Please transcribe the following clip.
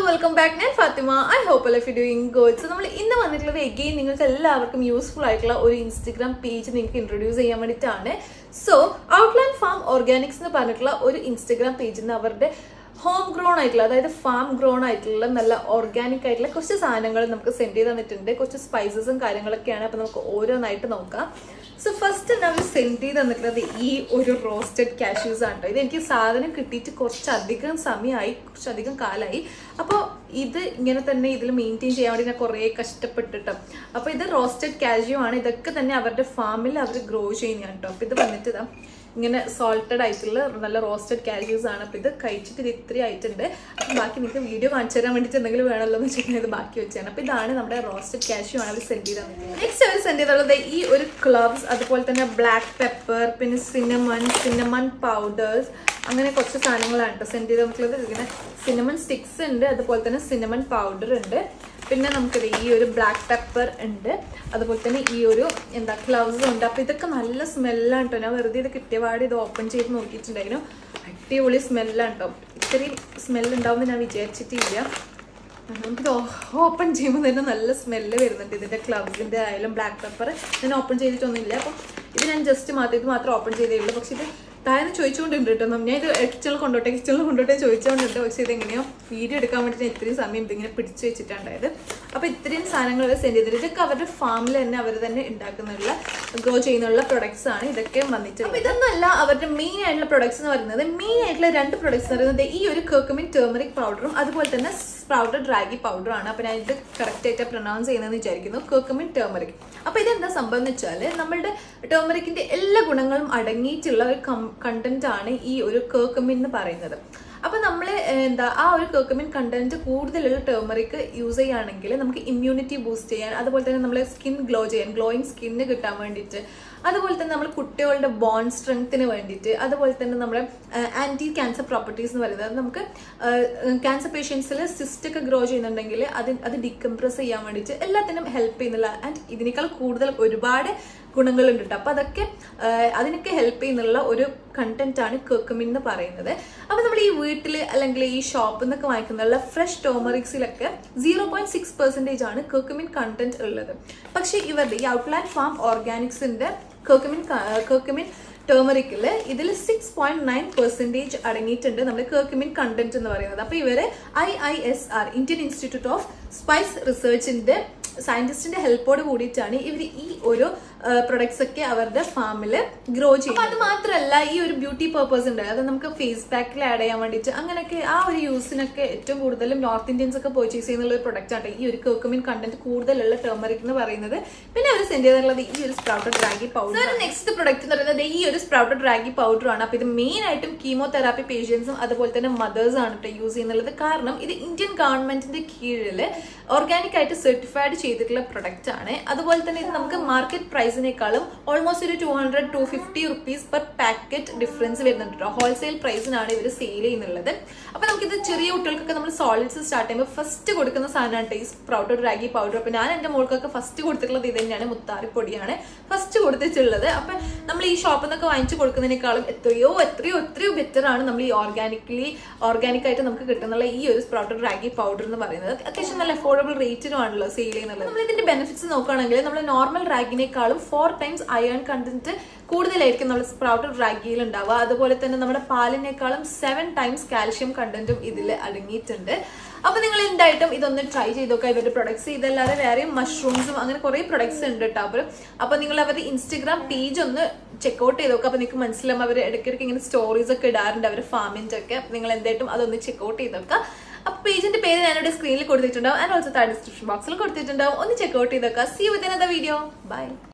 welcome back ഞാൻ Fathima I hope life doing good so നമ്മൾ ഇന്ന് വന്നിട്ടുള്ളത് എഗെയിൻ നിങ്ങൾക്ക് എല്ലാവർക്കും യൂസ്ഫുൾ ആയിട്ടുള്ള ഒരു ഇൻസ്റ്റഗ്രാം പേജ് നിങ്ങൾക്ക് ഇൻട്രൊഡ്യൂസ് ചെയ്യാൻ വേണ്ടിയിട്ടാണ് സോ ഔട്ട്ലാൻഡ് ഫാം ഓർഗാനിക്സ് എന്ന് പറഞ്ഞിട്ടുള്ള ഒരു ഇൻസ്റ്റഗ്രാം പേജിൽ നിന്ന് അവരുടെ ഹോം ഗ്രോൺ ആയിട്ടുള്ള അതായത് ഫാം ഗ്രോൺ ആയിട്ടുള്ള നല്ല ഓർഗാനിക് ആയിട്ടുള്ള കുറച്ച് സാധനങ്ങൾ നമുക്ക് സെൻഡ് ചെയ്ത് തന്നിട്ടുണ്ട് കുറച്ച് സ്പൈസസും കാര്യങ്ങളൊക്കെയാണ് അപ്പൊ നമുക്ക് ഓരോന്നായിട്ട് നോക്കാം സോ ഫസ്റ്റ് നമ്മൾ സെൻഡ് ചെയ്ത് തന്നിട്ടുള്ളത് ഈ ഒരു റോസ്റ്റഡ് കാഷ്യൂസ് ആണ് കേട്ടോ ഇത് എനിക്ക് സാധനം കിട്ടിയിട്ട് കുറച്ചധികം സമയമായി കുറച്ചധികം കാലമായി അപ്പോൾ ഇത് ഇങ്ങനെ തന്നെ ഇതിൽ മെയിൻറ്റെയിൻ ചെയ്യാൻ വേണ്ടി ഞാൻ കുറേ കഷ്ടപ്പെട്ടിട്ടോ അപ്പോൾ ഇത് റോസ്റ്റഡ് കാഷ്യൂ ആണ് ഇതൊക്കെ തന്നെ അവരുടെ ഫാമിൽ അവർ ഗ്രോ ചെയ്യുന്നതാണ് കേട്ടോ അപ്പോൾ ഇത് വന്നിട്ട് ഇതാ ഇങ്ങനെ സോൾട്ടഡ് ആയിട്ടുള്ള നല്ല റോസ്റ്റഡ് കാഷ്യൂസ് ആണ് അപ്പോൾ ഇത് കഴിച്ചിട്ട് ഇത് ഇത്രയും ആയിട്ടുണ്ട് അപ്പം ബാക്കി നിങ്ങൾക്ക് വീഡിയോ കാണിച്ചു തരാൻ വേണ്ടിയിട്ട് എന്തെങ്കിലും വേണമല്ലോ എന്ന് വെച്ചിട്ടുണ്ടെങ്കിൽ ഇത് ബാക്കി വെച്ചാണ് അപ്പോൾ ഇതാണ് നമ്മുടെ റോസ്റ്റഡ് കാഷ്യൂ ആണ് അവർ സെൻഡ് ചെയ്ത് തന്നിട്ടുള്ളത് നെക്സ്റ്റ് അവർ സെൻഡ് ചെയ്തുള്ളത് ഈ ഒരു ക്ലബ്സ് അതുപോലെ തന്നെ ബ്ലാക്ക് പെപ്പർ പിന്നെ സിനമൺ സിനമൺ പൗഡേഴ്സ് അങ്ങനെ കുറച്ച് സാധനങ്ങളാണ് കേട്ടോ സെൻഡ് ചെയ്ത് നമുക്കുള്ളത് ഇങ്ങനെ സിനമൺ സ്റ്റിക്സ് ഉണ്ട് അതുപോലെ തന്നെ സിനമൺ പൗഡർ ഉണ്ട് പിന്നെ നമുക്കിത് ഈ ഒരു ബ്ലാക്ക് പെപ്പർ ഉണ്ട് അതുപോലെ തന്നെ ഈ ഒരു എന്താ ഗ്ലൗസ് ഉണ്ട് അപ്പോൾ ഇതൊക്കെ നല്ല സ്മെല്ലാണ് കേട്ടോ ഞാൻ വെറുതെ ഇത് കിട്ടിയ പാട് ഇത് ഓപ്പൺ ചെയ്ത് നോക്കിയിട്ടുണ്ടായിരുന്നു അടിപൊളി സ്മെല്ലാണ് കേട്ടോ ഇത്രയും സ്മെല്ല് ഉണ്ടാവുമെന്ന് ഞാൻ വിചാരിച്ചിട്ടില്ല നമുക്കിത് ഓപ്പൺ ചെയ്യുമ്പോൾ തന്നെ നല്ല സ്മെല്ല് വരുന്നുണ്ട് ഇതിൻ്റെ ക്ലബ്സിൻ്റെ ആയാലും ബ്ലാക്ക് പെപ്പർ ഞാൻ ഓപ്പൺ ചെയ്തിട്ടൊന്നുമില്ല അപ്പം ഇത് ഞാൻ ജസ്റ്റ് മാത്രം ഇത് മാത്രം ഓപ്പൺ ചെയ്തേ ഉള്ളൂ പക്ഷെ ഇത് താഴെ ചോദിച്ചുകൊണ്ടുണ്ട് കേട്ടോ ഞാൻ ഇത് കിച്ചണിൽ കൊണ്ടോട്ടെ കിച്ചണിൽ കൊണ്ടോട്ടെ ചോദിച്ചുകൊണ്ടുണ്ട് പക്ഷെ ഇത് എങ്ങനെയോ വീഡിയോ എടുക്കാൻ വേണ്ടിയിട്ട് ഇത്രയും സമയം ഇതിങ്ങനെ പിടിച്ചു വെച്ചിട്ടുണ്ടായത് അപ്പോൾ ഇത്രയും സാധനങ്ങൾ അവർ സെൻഡ് ചെയ്തിട്ട് ഇതൊക്കെ അവരുടെ ഫാമിൽ തന്നെ അവർ തന്നെ ഉണ്ടാക്കുന്നുള്ള ഗ്രോ ചെയ്യുന്നുള്ള പ്രൊഡക്ട്സ് ആണ് ഇതൊക്കെ വന്നിട്ട് അപ്പോൾ ഇതൊന്നല്ല അവരുടെ മെയിൻ ആയിട്ടുള്ള പ്രൊഡക്ട്സ് എന്ന് പറയുന്നത് മെയിൻ ആയിട്ടുള്ള രണ്ട് പ്രൊഡക്ട്സ് എന്ന് പറയുന്നത് ഈ ഒരു കേക്കുമിൻ ടേമറിക് പൗഡറും അതുപോലെ തന്നെ സ്പ്രൗട്ടഡ് റാഗി പൗഡർ ആണ് അപ്പോൾ ഞാൻ ഇത് കറക്റ്റ് ആയിട്ട് പ്രൊനൗൺസ് ചെയ്യുന്നതെന്ന് വിചാരിക്കുന്നു കേക്കുമിൻ ടേമറിക് അപ്പോൾ ഇതെന്താ സംഭവം എന്ന് വെച്ചാൽ നമ്മളുടെ ടേമറിക്കിന്റെ എല്ലാ ഗുണങ്ങളും അടങ്ങിയിട്ടുള്ള ഒരു കണ്ടന്റ് ആണ് ഈ ഒരു കേക്കുമിൻ എന്ന് പറയുന്നത് അപ്പൊ നമ്മൾ എന്താ ആ ഒരു കേക്കമിൻ കണ്ടന്റ് കൂടുതലുള്ള ടേമറിക്ക് യൂസ് ചെയ്യുകയാണെങ്കിൽ നമുക്ക് ഇമ്മ്യൂണിറ്റി ബൂസ്റ്റ് ചെയ്യാൻ അതുപോലെ തന്നെ നമ്മളെ സ്കിൻ ഗ്ലോ ചെയ്യാൻ ഗ്ലോയിങ് സ്കിന്ന് കിട്ടാൻ വേണ്ടിയിട്ട് അതുപോലെ തന്നെ നമ്മൾ കുട്ടികളുടെ ബോൺ സ്ട്രെങ്ത്തിന് വേണ്ടിയിട്ട് അതുപോലെ തന്നെ നമ്മുടെ ആന്റി ക്യാൻസർ പ്രോപ്പർട്ടീസ് എന്ന് പറയുന്നത് നമുക്ക് ക്യാൻസർ പേഷ്യൻസിൽ സിസ്റ്റ് ഒക്കെ ഗ്രോ ചെയ്യുന്നുണ്ടെങ്കിൽ അത് അത് ഡികംപ്രസ് ചെയ്യാൻ വേണ്ടിയിട്ട് എല്ലാത്തിനും ഹെൽപ്പ് ചെയ്യുന്നില്ല ആൻഡ് ഇതിനേക്കാൾ കൂടുതൽ ഒരുപാട് ഗുണങ്ങളുണ്ട് കേട്ടോ അപ്പൊ അതൊക്കെ അതിനൊക്കെ ഹെൽപ്പ് ചെയ്യുന്നുള്ള ഒരു കണ്ടന്റ് ആണ് കേക്കുമിൻ എന്ന് പറയുന്നത് അപ്പൊ നമ്മൾ ഈ വീട്ടിൽ അല്ലെങ്കിൽ ഈ ഷോപ്പിൽ നിന്നൊക്കെ വാങ്ങിക്കുന്ന ഫ്രഷ് ടോമറിക്സിലൊക്കെ സീറോ പോയിന്റ് സിക്സ് പെർസെന്റേജ് ആണ് കേക്കുമിൻ കണ്ടന്റ് ഉള്ളത് പക്ഷേ ഇവരുടെ ഈ ഔട്ട്ലാൻഡ് ഫാം ഓർഗാനിക്സിന്റെ കേക്കുമിൻ കേക്കുമിൻ ടേമറിക്കിൽ ഇതിൽ സിക്സ് പോയിന്റ് നയൻ പെർസെൻറ്റേജ് അടങ്ങിയിട്ടുണ്ട് നമ്മുടെ കേക്കുമിൻ കണ്ടന്റ് എന്ന് പറയുന്നത് അപ്പോൾ ഇവര് I I S R Indian institute of spice റിസർച്ചിന്റെ സയന്റിസ്റ്റിന്റെ ഹെൽപ്പോട് കൂടിയിട്ടാണ് ഇവർ ഈ ഒരു പ്രൊഡക്ട്സ് ഒക്കെ അവരുടെ ഫാമിൽ ഗ്രോ ചെയ്യും അത് മാത്രമല്ല ഈ ഒരു ബ്യൂട്ടി പർപ്പസ് ഉണ്ട് അത് നമുക്ക് ഫേസ് പാക്കിൽ ആഡ് ചെയ്യാൻ വേണ്ടിയിട്ട് അങ്ങനെയൊക്കെ ആ ഒരു യൂസിനൊക്കെ ഏറ്റവും കൂടുതലും നോർത്ത് ഇന്ത്യൻസ് ഒക്കെ പർച്ചേസ് ചെയ്യുന്ന ഒരു പ്രൊഡക്റ്റ് ആണ് ഈ ഒരു കേക്കുമിൻ കണ്ടന്റ് കൂടുതലുള്ള ടേമറിക് എന്ന് പറയുന്നത് പിന്നെ അവർ സെൻഡ് ചെയ്തിട്ടുള്ളത് ഈ ഒരു sprouted ragi powder next product എന്ന് പറയുന്നത് ഈ ഒരു സ്പ്രൗട്ടഡ് റാഗി പൗഡർ ആണ് അപ്പൊ ഇത് മെയിൻ ആയിട്ടും കീമോതെറാപ്പി പേഷ്യൻസും അതുപോലെ തന്നെ മദേഴ്സ് ആണ് കേട്ടോ യൂസ് ചെയ്യുന്നത് കാരണം ഇത് ഇന്ത്യൻ ഗവൺമെന്റിന്റെ കീഴിൽ ഓർഗാനിക് ആയിട്ട് സർട്ടിഫൈഡ് ചെയ്തിട്ടുള്ള പ്രൊഡക്റ്റ് ആണ് അതുപോലെ തന്നെ ഇത് നമുക്ക് മാർക്കറ്റ് പ്രൈസിനേക്കാളും ഓൾമോസ്റ്റ് ഒരു two hundred two fifty rupees per packet difference വരുന്നുണ്ട് കേട്ടോ ഹോൾസെയിൽ പ്രൈസിനാണ് ഇവർ സെയിൽ ചെയ്യുന്നുള്ളത് അപ്പൊ നമുക്കിത് ചെറിയ കുട്ടികൾക്കൊക്കെ നമ്മൾ സോളിഡ്സ് സ്റ്റാർട്ട് ചെയ്യുമ്പോൾ ഫസ്റ്റ് കൊടുക്കുന്ന സാധനമാണ് ഈ സ്പ്രൗട്ടഡ് റാഗി പൗഡർ അപ്പൊ ഞാൻ എന്റെ മോൾക്കൊക്കെ ഫസ്റ്റ് കൊടുത്തിട്ടുള്ളത് ഇത് തന്നെയാണ് മുത്താറിപ്പൊടിയാണ് ഫസ്റ്റ് കൊടുത്തിട്ടുള്ളത് അപ്പൊ നമ്മൾ ഈ ഷോപ്പിൽ നിന്നൊക്കെ വാങ്ങിച്ചു കൊടുക്കുന്നതിനേക്കാളും എത്രയോ എത്രയോ എത്രയോ ബെറ്റർ ആണ് നമ്മൾ ഈ ഓർഗാനിക്കലി ഓർഗാനിക് ആയിട്ട് നമുക്ക് കിട്ടുന്നുള്ള ഈ ഒരു സ്പ്രൗട്ടഡ് റാഗി പൗഡർ എന്ന് പറയുന്നത് അത്യാവശ്യം നല്ല അഫോർഡബിൾ റേറ്റിനുമാണല്ലോ സെയിൽ ചെയ്യുന്നത് നമ്മൾ ഇതിന്റെ ബെനിഫിറ്റ്സ് നോക്കുകയാണെങ്കിൽ നമ്മൾ നോർമൽ റാഗിനേക്കാളും ഫോർ ടൈംസ് അയൺ കണ്ടന്റ് കൂടുതലായിരിക്കും നമ്മൾ സ്പ്രൗട്ടഡ് റാഗിയിൽ ഉണ്ടാവുക അതുപോലെ തന്നെ നമ്മുടെ പാലിനേക്കാളും സെവൻ ടൈംസ് കാൽഷ്യം കണ്ടന്റും ഇതിൽ അടങ്ങിയിട്ടുണ്ട് അപ്പൊ നിങ്ങൾ എന്തായിട്ടും ഇതൊന്ന് ട്രൈ ചെയ്ത് നോക്കുക ഇവരുടെ പ്രൊഡക്ട്സ് ഇതല്ലാതെ വേറെയും മഷ്റൂംസും അങ്ങനെ കുറെ പ്രൊഡക്ട്സ് ഉണ്ട് കേട്ടോ അപ്പോൾ അപ്പൊ നിങ്ങൾ അവരുടെ ഇൻസ്റ്റഗ്രാം പേജ് ഒന്ന് ചെക്കൗട്ട് ചെയ്ത് നോക്കുക അപ്പൊ നിങ്ങൾക്ക് മനസ്സിലാവും അവർ ഇടയ്ക്കിടയ്ക്ക് ഇങ്ങനെ സ്റ്റോറീസ് ഒക്കെ ഇടാറുണ്ട് അവരുടെ ഫാമിൻ്റെ ഒക്കെ നിങ്ങൾ എന്തായിട്ടും അതൊന്ന് ചെക്കൗട്ട് ചെയ്ത് നോക്കുക അപ്പൊ പേജിന്റെ പേര് ഞാനിവിടെ സ്ക്രീനിൽ കൊടുത്തിട്ടുണ്ടാവും ആൻഡ് ഓൾസോ താഴെ ഡിസ്ക്രിപ്ഷൻ ബോക്സിൽ കൊടുത്തിട്ടുണ്ടാവും ഒന്ന് ചെക്കൗട്ട് ചെയ്ത് നോക്കുക സി വിത്ത് വീഡിയോ ബൈ